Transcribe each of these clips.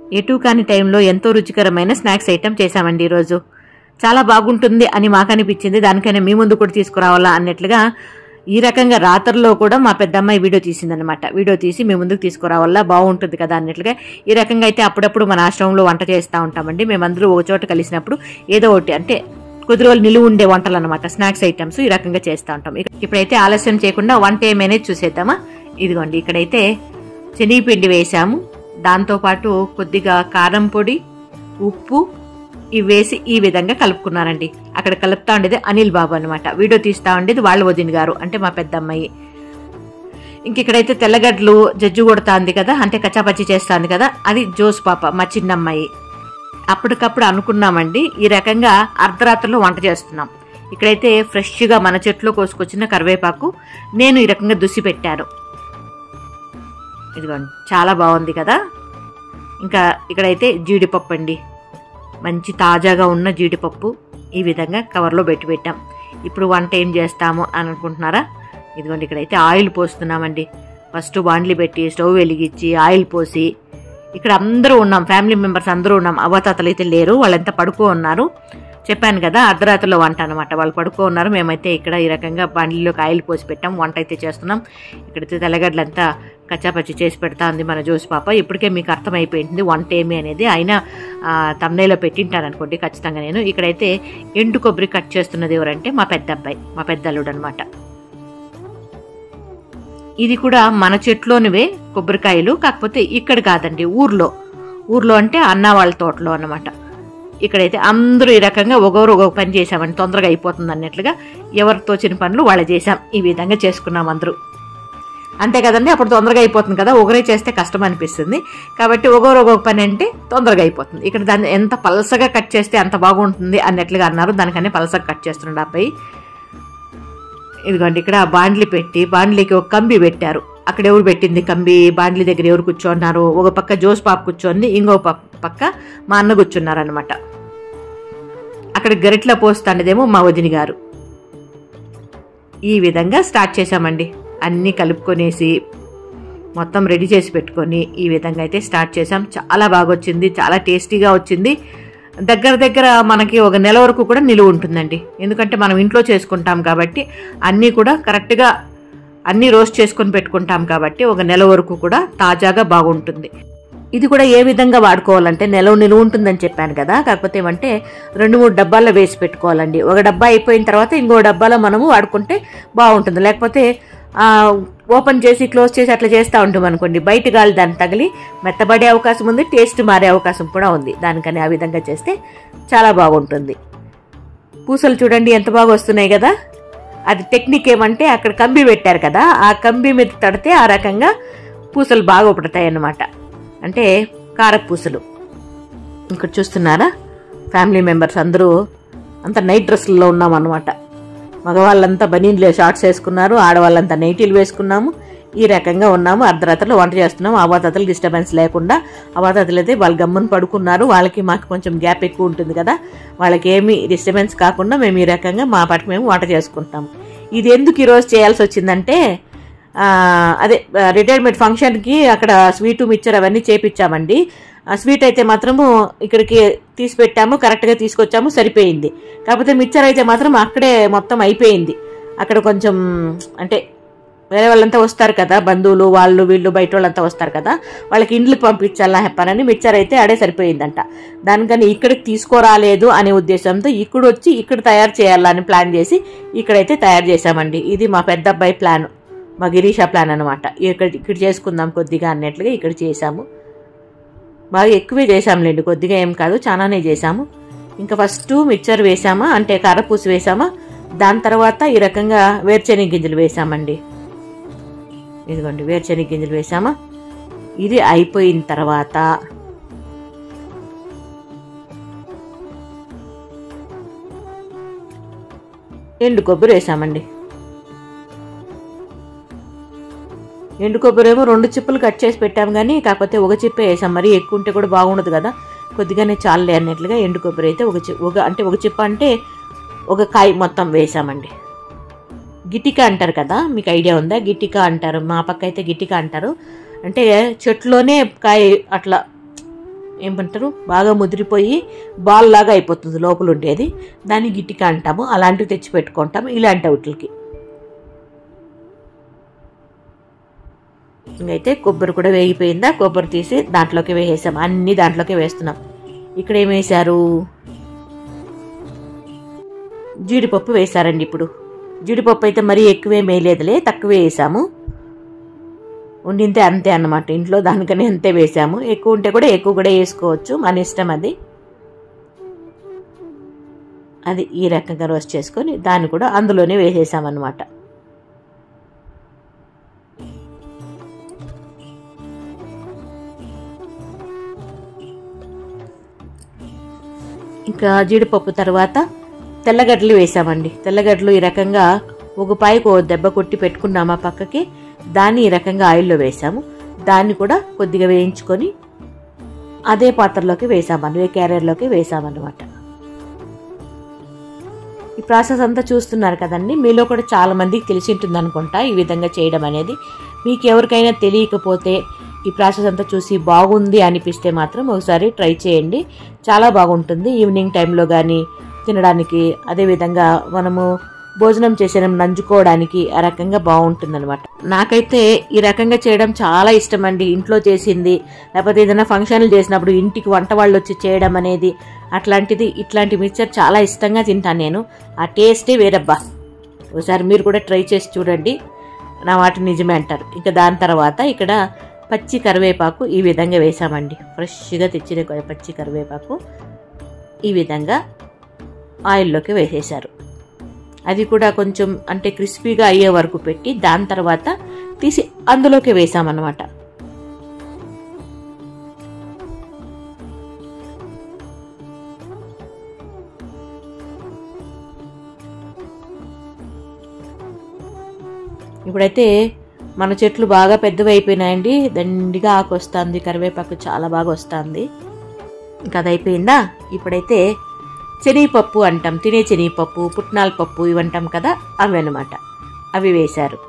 ఎటు కాని టైంలో ఎంతో రుచికరమైన స్నాక్స్ ఐటెం చేశామండి ఈరోజు చాలా బాగుంటుంది అని మాకు అనిపించింది దానికైనా మీ ముందు కూడా తీసుకురావాలా అన్నట్లుగా ఈ రకంగా రాత్రిలో కూడా మా పెద్దమ్మాయి వీడియో తీసిందనమాట వీడియో తీసి మీ ముందుకు తీసుకురావాలా బాగుంటుంది కదా అన్నట్లుగా ఈ రకంగా అయితే అప్పుడప్పుడు మన ఆశ్రమంలో వంట చేస్తూ ఉంటామండి మేమందరూ ఒక చోట కలిసినప్పుడు ఏదో ఒకటి అంటే కొద్ది రోజులు నిలువ ఉండే వంటలు అనమాట స్నాక్స్ ఐటమ్స్ ఈ రకంగా చేస్తూ ఉంటాం ఇక- ఇప్పుడైతే ఆలస్యం చేయకుండా వంట ఏమైనా చూసేద్దామా ఇదిగోండి ఇక్కడైతే శనగపిండి వేసాము దాంతోపాటు కొద్దిగా కారం పొడి ఉప్పు ఇవి వేసి ఈ విధంగా కలుపుకున్నారండి అక్కడ కలుపుతా ఉండేది అనిల్ బాబు అనమాట వీడియో తీస్తా ఉండేది వాళ్ళ వదిన గారు అంటే మా పెద్ద అమ్మాయి ఇంక ఇక్కడైతే తెల్లగడ్డలు జజ్జు కొడతాంది కదా అంటే కచ్చాపచ్చి చేస్తాంది కదా అది జోస్ పాప మా చిన్నమ్మాయి అప్పటికప్పుడు అనుకున్నామండి ఈ రకంగా అర్ధరాత్రిలో వంట చేస్తున్నాం ఇక్కడైతే ఫ్రెష్గా మన చెట్లో కోసుకొచ్చిన కరివేపాకు నేను ఈ రకంగా దుసి పెట్టాను ఇదిగోండి చాలా బాగుంది కదా ఇంకా ఇక్కడైతే జీడిపప్పు అండి మంచి తాజాగా ఉన్న జీడిపప్పు ఈ విధంగా కవర్లో పెట్టి పెట్టాం ఇప్పుడు వంట ఏం చేస్తాము అని అనుకుంటున్నారా ఇదిగోండి ఇక్కడైతే ఆయిల్ పోస్తున్నామండి ఫస్ట్ బాండ్లీ పెట్టి స్టవ్ వెలిగించి ఆయిల్ పోసి ఇక్కడ అందరూ ఉన్నాం ఫ్యామిలీ మెంబర్స్ అందరూ ఉన్నాం అవ్వతాతలు అయితే లేరు వాళ్ళంతా పడుకో ఉన్నారు చెప్పాను కదా అర్ధరాత్రిలో వంట అనమాట వాళ్ళు పడుకో ఉన్నారు మేమైతే ఇక్కడ ఈ రకంగా బండిలోకి ఆయిల్ పోసి పెట్టాం వంట అయితే చేస్తున్నాం ఇక్కడైతే తెల్లగడ్డలంతా కచ్చాపచ్చి చేసి పెడతా ఉంది మన జోసి పాప ఇప్పటికే మీకు అర్థమైపోయింది వంట ఏమి అనేది అయినా తమ్నేలో పెట్టింటాను అనుకోండి ఖచ్చితంగా నేను ఇక్కడైతే ఎండు కొబ్బరి కట్ చేస్తున్నది ఎవరంటే మా పెద్ద అబ్బాయి మా పెద్ద అల్లుడు అనమాట ఇది కూడా మన చెట్లోనివే కొబ్బరికాయలు కాకపోతే ఇక్కడ కాదండి ఊర్లో ఊర్లో అంటే అన్న వాళ్ళ తోటలో అన్నమాట ఇక్కడైతే అందరూ ఈ రకంగా ఒకరు ఒక పని చేసామని తొందరగా అయిపోతుంది అన్నట్లుగా ఎవరు తోచిన పనులు వాళ్ళు చేసాం ఈ విధంగా చేసుకున్నాం అందరూ అంతే కదండి అప్పుడు తొందరగా అయిపోతుంది కదా ఒకరే చేస్తే కష్టం అనిపిస్తుంది కాబట్టి ఒకరు ఒక్కొక్క పని అంటే తొందరగా అయిపోతుంది ఇక్కడ దాన్ని ఎంత పలసగా కట్ చేస్తే అంత బాగుంటుంది అన్నట్లుగా అన్నారు దానికనే పలసగా కట్ చేస్తున్నాడు ఆ అబ్బాయి ఇదిగోండి ఇక్కడ బాండ్లీ పెట్టి బాండ్లీకి ఒక కంబి పెట్టారు అక్కడ ఎవరు పెట్టింది కంబి బాండ్లీ దగ్గర ఎవరు కూర్చున్నారు ఒక పక్క జోస్ పాప కూర్చోంది ఇంకో ప- పక్క మా అన్న కూర్చున్నారు అనమాట అక్కడ గరిట్ల పోస్తాండేదేమో మా వదిన గారు ఈ విధంగా స్టార్ట్ చేశామండి అన్నీ కలుపుకొనేసి మొత్తం రెడీ చేసి పెట్టుకొని ఈ విధంగా అయితే స్టార్ట్ చేసాం చాలా బాగా వచ్చింది చాలా టేస్టీగా వచ్చింది దగ్గర దగ్గర మనకి ఒక నెల వరకు కూడా నిలువ ఉంటుందండి ఎందుకంటే మనం ఇంట్లో చేసుకుంటాం కాబట్టి అన్నీ కూడా కరెక్ట్గా అన్నీ రోస్ట్ చేసుకొని పెట్టుకుంటాం కాబట్టి ఒక నెల వరకు కూడా తాజాగా బాగుంటుంది ఇది కూడా ఏ విధంగా వాడుకోవాలంటే నెల నిలువ ఉంటుందని చెప్పాను కదా కాకపోతే ఏమంటే రెండు మూడు డబ్బాల్లో వేసి పెట్టుకోవాలండి ఒక డబ్బా అయిపోయిన తర్వాత ఇంకో డబ్బాలో మనము వాడుకుంటే బాగుంటుంది లేకపోతే ఆ, ఓపెన్ చేసి క్లోజ్ చేసి అట్లా చేస్తూ ఉంటాం అనుకోండి బయట గాలి దాన్ని తగిలి మెత్తబడే అవకాశం ఉంది టేస్ట్ మారే అవకాశం కూడా ఉంది దానికని ఆ విధంగా చేస్తే చాలా బాగుంటుంది పూసలు చూడండి ఎంత బాగా వస్తున్నాయి కదా అది టెక్నిక్ ఏమంటే అక్కడ కంబి పెట్టారు కదా ఆ కంబి మీద తడితే ఆ రకంగా పూసలు బాగా పుడతాయి అన్నమాట అంటే కారపూసలు ఇక్కడ చూస్తున్నారా ఫ్యామిలీ మెంబర్స్ అందరూ అంత నైట్ డ్రెస్సుల్లో ఉన్నాం అనమాట మగవాళ్ళంతా బనీన్లు షార్ట్స్ వేసుకున్నారు ఆడవాళ్ళంతా నైటీలు వేసుకున్నాము ఈ రకంగా ఉన్నాము అర్ధరాత్రిలో వంట చేస్తున్నాము అవాతాతలు డిస్టర్బెన్స్ లేకుండా అవాతాతలు అయితే వాళ్ళు గమ్మున పడుకున్నారు వాళ్ళకి మాకు కొంచెం గ్యాప్ ఎక్కువ ఉంటుంది కదా వాళ్ళకి ఏమీ డిస్టర్బెన్స్ కాకుండా మేము ఈ రకంగా మా పాటికి మేము వంట చేసుకుంటాము ఇది ఎందుకు ఈరోజు చేయాల్సి వచ్చిందంటే ఆ, అదే రిటైర్మెంట్ ఫంక్షన్కి అక్కడ స్వీటు మిక్చర్ అవన్నీ చేపించామండి ఆ స్వీట్ అయితే మాత్రము ఇక్కడికి తీసి పెట్టాము కరెక్ట్గా తీసుకొచ్చాము సరిపోయింది కాకపోతే మిక్చర్ అయితే మాత్రం అక్కడే మొత్తం అయిపోయింది అక్కడ కొంచెం అంటే వేరే వాళ్ళంతా వస్తారు కదా బంధువులు వాళ్ళు వీళ్ళు బయట వాళ్ళంతా వస్తారు కదా వాళ్ళకి ఇండ్లకు పంపించాలా చెప్పానని మిక్చర్ అయితే ఆడే సరిపోయిందంట దానికని ఇక్కడికి తీసుకురాలేదు అనే ఉద్దేశంతో ఇక్కడ వచ్చి ఇక్కడ తయారు చేయాలని ప్లాన్ చేసి ఇక్కడైతే తయారు చేశామండి ఇది మా పెద్ద అబ్బాయి ప్లాన్ మా గిరీషా ప్లాన్ అనమాట ఇక్కడ ఇక్కడ చేసుకుందాం కొద్దిగా అన్నట్లుగా ఇక్కడ చేశాము బాగా ఎక్కువే చేసాంలేండి కొద్దిగా ఏం కాదు చాలానే చేసాము ఇంకా ఫస్ట్ మిక్చర్ వేసామా అంటే కారపూస వేసామా దాని తర్వాత ఈ రకంగా వేరుశెనగ గింజలు వేసామండి ఇదిగోండి వేరుశెనగ గింజలు వేసామా ఇది అయిపోయిన తర్వాత ఎండు కొబ్బరి వేసామండి ఎండు కొబ్బరి ఏమో రెండు చిప్పులు కట్ చేసి పెట్టాం కానీ కాకపోతే ఒక చిప్పే వేసాం మరి ఎక్కువ ఉంటే కూడా బాగుండదు కదా కొద్దిగానే చాలులే అన్నట్లుగా ఎండు కొబ్బరి అయితే ఒక చి ఒక అంటే ఒక చిప్ప అంటే ఒక కాయ మొత్తం వేసామండి గిటిక అంటారు కదా మీకు ఐడియా ఉందా గిటిక అంటారు మా పక్క అయితే గిటిక అంటారు అంటే చెట్లోనే కాయ అట్లా ఏమంటారు బాగా ముదిరిపోయి బాల్ లాగా అయిపోతుంది లోపల ఉండేది దాన్ని గిట్టిక అంటాము అలాంటివి తెచ్చి పెట్టుకుంటాము ఇలాంటి వాటికి ఇంకైతే కొబ్బరి కూడా వేగిపోయిందా కొబ్బరి తీసి దాంట్లోకి వేసేసాం అన్ని దాంట్లోకి వేస్తున్నాం ఇక్కడ ఏం వేశారు జీడిపప్పు వేశారండి ఇప్పుడు జీడిపప్పు అయితే మరీ ఎక్కువే వేయలేదులే తక్కువే వేసాము ఉండింతే అంతే అన్నమాట ఇంట్లో దానికనే అంతే వేసాము ఎక్కువ ఉంటే కూడా ఎక్కువ కూడా వేసుకోవచ్చు మన ఇష్టం అది అది ఈ రకంగా రోస్ట్ చేసుకొని దాన్ని కూడా అందులోనే వేసేసామన్నమాట ఇంకా జీడిపప్పు తర్వాత తెల్లగడ్డలు వేసామండి తెల్లగడ్డలు ఈ రకంగా ఒక పాయకు ఓ దెబ్బ కొట్టి పెట్టుకున్నామా పక్కకి దాన్ని ఈ రకంగా ఆయిల్లో వేసాము దాన్ని కూడా కొద్దిగా వేయించుకొని అదే పాత్రలోకి వేసామని ఏ క్యారియర్లోకి వేసామన్నమాట ఈ ప్రాసెస్ అంతా చూస్తున్నారు కదండి మీలో కూడా చాలా మందికి తెలిసి ఉంటుంది అనుకుంటా ఈ విధంగా చేయడం అనేది మీకు ఎవరికైనా తెలియకపోతే ఈ ప్రాసెస్ అంతా చూసి బాగుంది అనిపిస్తే మాత్రం ఒకసారి ట్రై చేయండి చాలా బాగుంటుంది ఈవినింగ్ టైంలో కానీ తినడానికి అదేవిధంగా మనము భోజనం చేసిన నంజుకోవడానికి ఆ రకంగా బాగుంటుందన్నమాట నాకైతే ఈ రకంగా చేయడం చాలా ఇష్టం అండి ఇంట్లో చేసింది లేకపోతే ఏదైనా ఫంక్షన్లు చేసినప్పుడు ఇంటికి వంట వాళ్ళు వచ్చి చేయడం అనేది అట్లాంటిది ఇట్లాంటి మిక్చర్ చాలా ఇష్టంగా తింటాను నేను ఆ టేస్టే వేరబ్బా ఒకసారి మీరు కూడా ట్రై చేసి చూడండి నా మాట నిజమే అంటారు ఇంకా దాని తర్వాత ఇక్కడ పచ్చి కరివేపాకు ఈ విధంగా వేసామండి ఫ్రెష్గా తెచ్చిన పచ్చి కరివేపాకు ఈ విధంగా ఆయిల్లోకి వేసేశారు అది కూడా కొంచెం అంటే క్రిస్పీగా అయ్యే వరకు పెట్టి దాని తర్వాత తీసి అందులోకి వేసామన్నమాట ఇప్పుడైతే మన చెట్లు బాగా పెద్దవి అయిపోయినాయండి దండిగా ఆకు వస్తుంది కరివేపాకు చాలా బాగా వస్తుంది ఇంకా అది అయిపోయిందా ఇప్పుడైతే శనగపప్పు అంటాం తినే శనగపప్పు పుట్నాల పప్పు ఇవి అంటాం కదా అవి అనమాట అవి వేశారు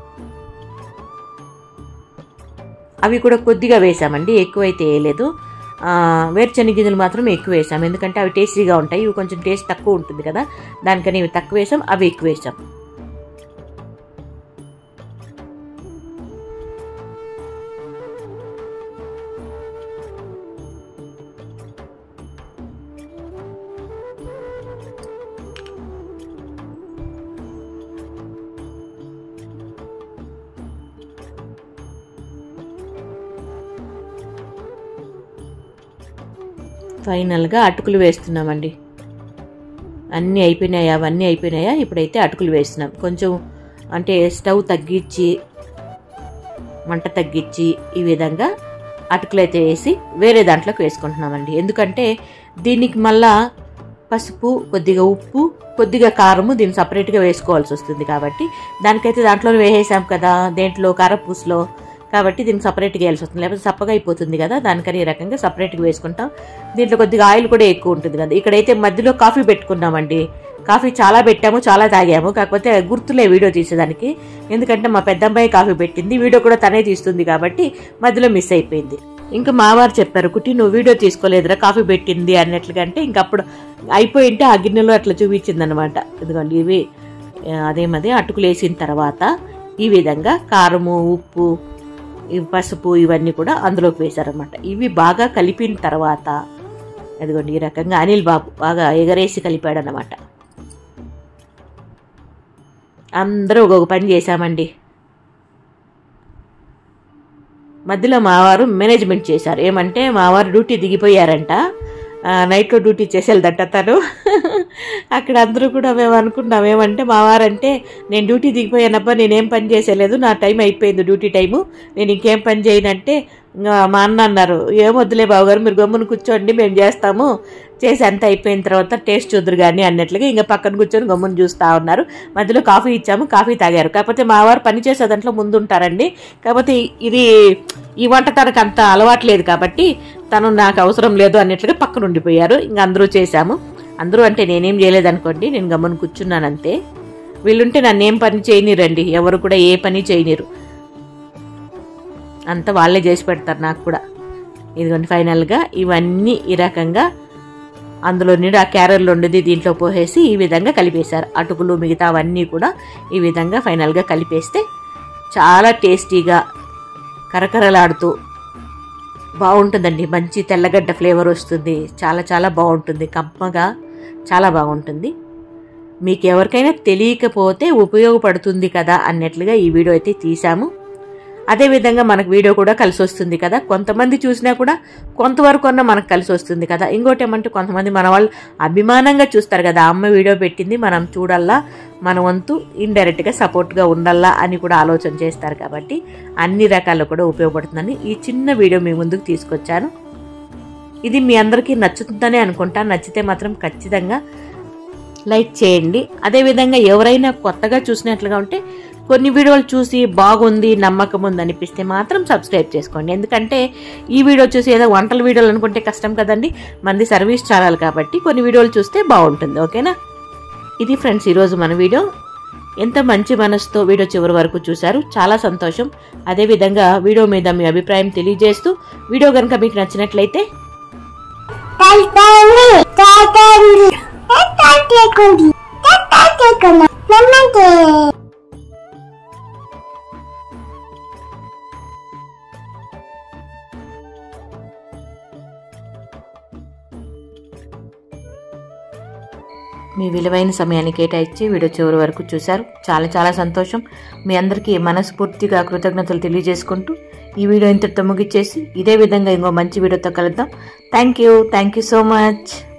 అవి కూడా కొద్దిగా వేసామండి ఎక్కువైతే వేయలేదు వేరుశనగ గింజలు మాత్రం ఎక్కువ వేసాం ఎందుకంటే అవి టేస్టీగా ఉంటాయి ఇవి కొంచెం టేస్ట్ తక్కువ ఉంటుంది కదా దానికని ఇవి తక్కువ వేసాం అవి ఎక్కువ వేసాం ఫైనల్గా అటుకులు వేస్తున్నామండి అన్నీ అయిపోయినాయా అవన్నీ అయిపోయినాయా ఇప్పుడైతే అటుకులు వేస్తున్నాం కొంచెం అంటే స్టవ్ తగ్గించి మంట తగ్గించి ఈ విధంగా అటుకులు అయితే వేసి వేరే దాంట్లోకి వేసుకుంటున్నామండి ఎందుకంటే దీనికి మళ్ళా పసుపు కొద్దిగా ఉప్పు కొద్దిగా కారము దీన్ని సపరేట్గా వేసుకోవాల్సి వస్తుంది కాబట్టి దానికైతే దాంట్లో వేసేసాం కదా దేంట్లో కారపూసలో కాబట్టి దీనికి సపరేట్గా వేయాల్సి వస్తుంది లేకపోతే చప్పగా అయిపోతుంది కదా దానికని ఈ రకంగా సపరేట్గా వేసుకుంటాం దీంట్లో కొద్దిగా ఆయిల్ కూడా ఎక్కువ ఉంటుంది కదా ఇక్కడైతే మధ్యలో కాఫీ పెట్టుకున్నామండి కాఫీ చాలా పెట్టాము చాలా తాగాము కాకపోతే గుర్తులే వీడియో తీసేదానికి ఎందుకంటే మా పెద్దమ్మాయి కాఫీ పెట్టింది వీడియో కూడా తనే తీస్తుంది కాబట్టి మధ్యలో మిస్ అయిపోయింది ఇంకా మావారు చెప్పారు కుట్టి నువ్వు వీడియో తీసుకోలేదురా కాఫీ పెట్టింది అన్నట్లుగా అంటే ఇంక అప్పుడు అయిపోయింటే ఆ గిన్నెలో అట్లా చూపించింది అనమాట ఎందుకంటే ఇవి అదేమది అటుకులు వేసిన తర్వాత ఈ విధంగా కారము ఉప్పు ఈ పసుపు ఇవన్నీ కూడా అందులోకి వేశారనమాట ఇవి బాగా కలిపిన తర్వాత అదిగోండి ఈ రకంగా అనిల్ బాబు బాగా ఎగరేసి కలిపాడనమాట అందరూ ఒక్కొక్క పని చేశామండి మధ్యలో మావారు మేనేజ్మెంట్ చేశారు ఏమంటే మావారు డ్యూటీ దిగిపోయారంట నైట్లో డ్యూటీ చేసేదంట తను అక్కడ అందరూ కూడా మేము అనుకున్నాం ఏమంటే మా వారంటే నేను డ్యూటీ దిగిపోయానబ్బా నేనేం పని చేసేలేదు నా టైం అయిపోయింది డ్యూటీ టైము నేను ఇంకేం పని చేయనంటే మా అన్న అన్నారు ఏం వద్దులే బావగారు మీరు గమ్మున కూర్చోండి మేము చేస్తాము చేసి అంత అయిపోయిన తర్వాత టేస్ట్ చూద్దరు కానీ అన్నట్లుగా ఇంకా పక్కన కూర్చొని గమ్మున చూస్తూ ఉన్నారు మధ్యలో కాఫీ ఇచ్చాము కాఫీ తాగారు కాకపోతే మా వారు పని చేసే దాంట్లో ముందు ఉంటారండి కాకపోతే ఇది ఈ వంట తనకు అంత అలవాటు లేదు కాబట్టి తను నాకు అవసరం లేదు అన్నట్లుగా పక్కన ఉండిపోయారు ఇంకా అందరూ చేశాము అందరూ అంటే నేనేం చేయలేదు అనుకోండి నేను గమ్మున కూర్చున్నాను అంతే వీళ్ళుంటే నన్ను ఏం పని చేయనిరండి ఎవరు కూడా ఏ పని చేయనిరు అంతా వాళ్ళే చేసి పెడతారు నాకు కూడా ఇదిగోండి ఫైనల్గా ఇవన్నీ ఈ రకంగా అందులో నుండి ఆ క్యారల్లో ఉండేది దీంట్లో పోసేసి ఈ విధంగా కలిపేశారు అటుకులు మిగతా అవన్నీ కూడా ఈ విధంగా ఫైనల్గా కలిపేస్తే చాలా టేస్టీగా కరకరలాడుతూ బాగుంటుందండి మంచి తెల్లగడ్డ ఫ్లేవర్ వస్తుంది చాలా చాలా బాగుంటుంది కమ్మగా చాలా బాగుంటుంది మీకు ఎవరికైనా తెలియకపోతే ఉపయోగపడుతుంది కదా అన్నట్లుగా ఈ వీడియో అయితే తీసాము అదేవిధంగా మనకు వీడియో కూడా కలిసి వస్తుంది కదా కొంతమంది చూసినా కూడా కొంతవరకు అన్నా మనకు కలిసి వస్తుంది కదా ఇంకోటి ఏమంటే కొంతమంది మన వాళ్ళు అభిమానంగా చూస్తారు కదా అమ్మ వీడియో పెట్టింది మనం చూడల్లా మన వంతు ఇండైరెక్ట్గా సపోర్ట్గా ఉండాలా అని కూడా ఆలోచన చేస్తారు కాబట్టి అన్ని రకాలు కూడా ఉపయోగపడుతుందని ఈ చిన్న వీడియో మీ ముందుకు తీసుకొచ్చాను ఇది మీ అందరికీ నచ్చుతుందనే అనుకుంటా నచ్చితే మాత్రం ఖచ్చితంగా లైక్ చేయండి అదేవిధంగా ఎవరైనా కొత్తగా చూసినట్లుగా ఉంటే కొన్ని వీడియోలు చూసి బాగుంది నమ్మకం ఉంది అనిపిస్తే మాత్రం సబ్స్క్రైబ్ చేసుకోండి ఎందుకంటే ఈ వీడియో చూసి ఏదో వంటల వీడియోలు అనుకుంటే కష్టం కదండి మంది సర్వీస్ ఛానల్ కాబట్టి కొన్ని వీడియోలు చూస్తే బాగుంటుంది ఓకేనా ఇది ఫ్రెండ్స్ ఈరోజు మన వీడియో ఎంత మంచి మనసుతో వీడియో చివరి వరకు చూశారు చాలా సంతోషం అదేవిధంగా వీడియో మీద మీ అభిప్రాయం తెలియజేస్తూ వీడియో కనుక మీకు నచ్చినట్లయితే Tantani, tantani, tantani, tantani, tantani. మీ విలువైన సమయాన్ని కేటాయించి వీడియో చివరి వరకు చూశారు చాలా చాలా సంతోషం మీ అందరికీ మనస్ఫూర్తిగా కృతజ్ఞతలు తెలియజేసుకుంటూ ఈ వీడియో ఇంతటితో ముగిచ్చేసి ఇదే విధంగా ఇంకో మంచి వీడియోతో కలుద్దాం thank you thank you so much